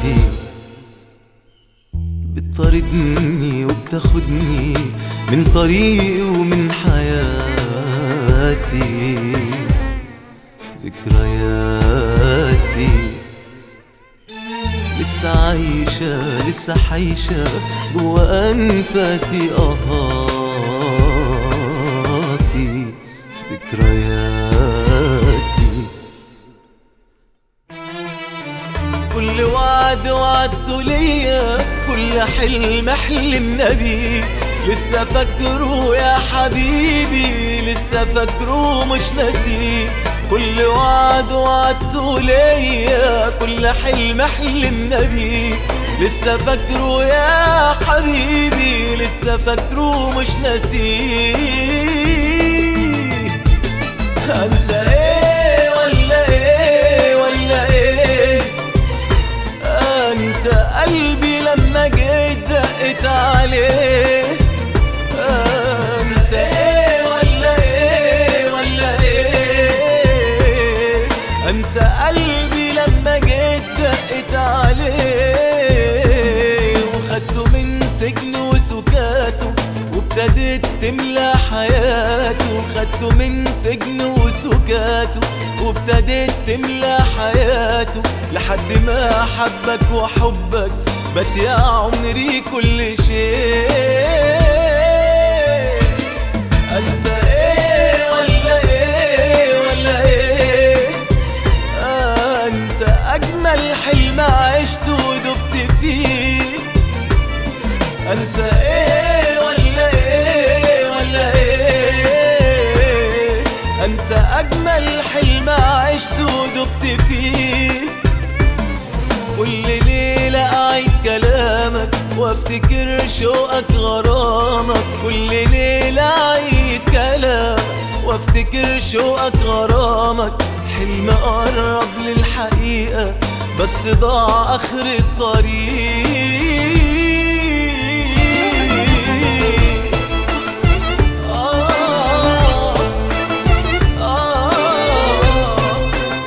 ذكرياتي بتطاردني وبتاخدني من طريقي ومن حياتي ذكرياتي لسه عايشة لسه حايشة جوا أنفاسي آهاتي ذكرياتي كل وعد وعدته ليا كل حلم حلمنا بيه لسه فاكره يا حبيبي لسه فاكره مش ناسيه كل وعد وعدته ليا كل حلم حلمنا بيه لسه فاكره يا حبيبي لسه فاكره مش ناسيه انسى ايه ولا ايه ولا ايه انسى قلبي لما جيت دقت عليه انسى ايه ولا ايه ولا ايه انسى قلبي لما جيت دقت عليه وخدته من سجن وسكاته وابتدت تملى حياته خدته من سجن وسكاته وابتدت تملى حياته لحد ما حبك وحبك بات يا عمري كل شيء انسى ايه ولا ايه ولا ايه انسى اجمل حلم عشته ودبت فيه انسى ايه ولا ايه ولا ايه انسى اجمل حلم عشته ودبت فيه كل ليلة أعيد كلامك وافتكر شوقك غرامك كل ليلة أعيد كلامك وافتكر شوقك غرامك حلم قرب للحقيقة بس ضاع آخر الطريق آه آه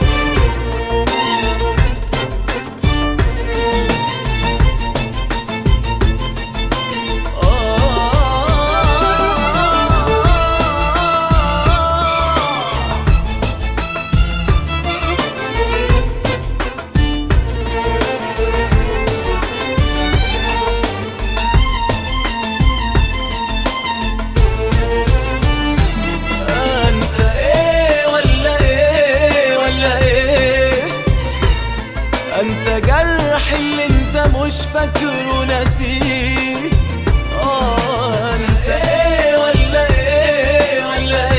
انسى ايه ولا ايه ولا ايه انسى جرح اللي انت مش فاكره ناسيه اه انسى ايه ولا ايه ولا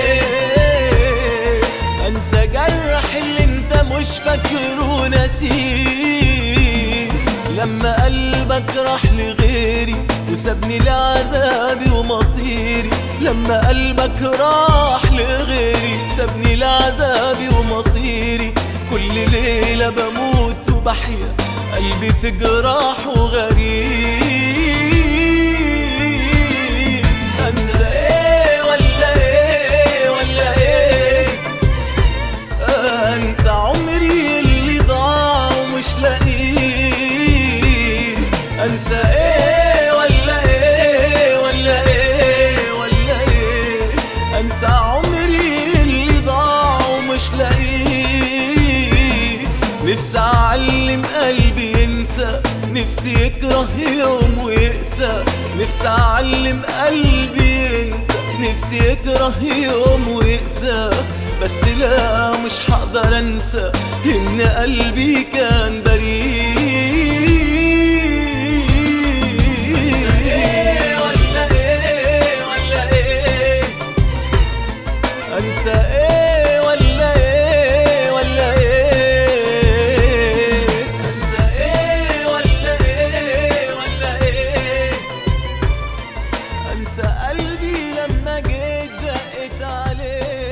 ايه انسى جرح اللي انت مش فاكره ناسيه لما قلبك راح لغيري وسابني لعذابي ومصيري لما قلبك راح لغيري سابني لعذابي ومصيري كل ليلة بموت وبحيا قلبي في جراح وغريب انسى ايه ولا ايه ولا ايه انسى عمري اللي ضاع ومش لاقيه انسى ايه ولا ايه ولا ايه ولا ايه انسى عمري اللي ضاع ومش لاقيه نفسي اعلم قلبي ينسى نفسي يكره يوم ويقسى نفسي اعلم قلبي ينسى نفسي يكره يوم ويقسى بس لا مش هقدر انسى ان قلبي كان بريء ولا ايه ولا ايه انسى ايه ولا ايه ولا ايه انسى ايه ولا ايه ولا ايه انسى قلبي لما جيت دقت عليه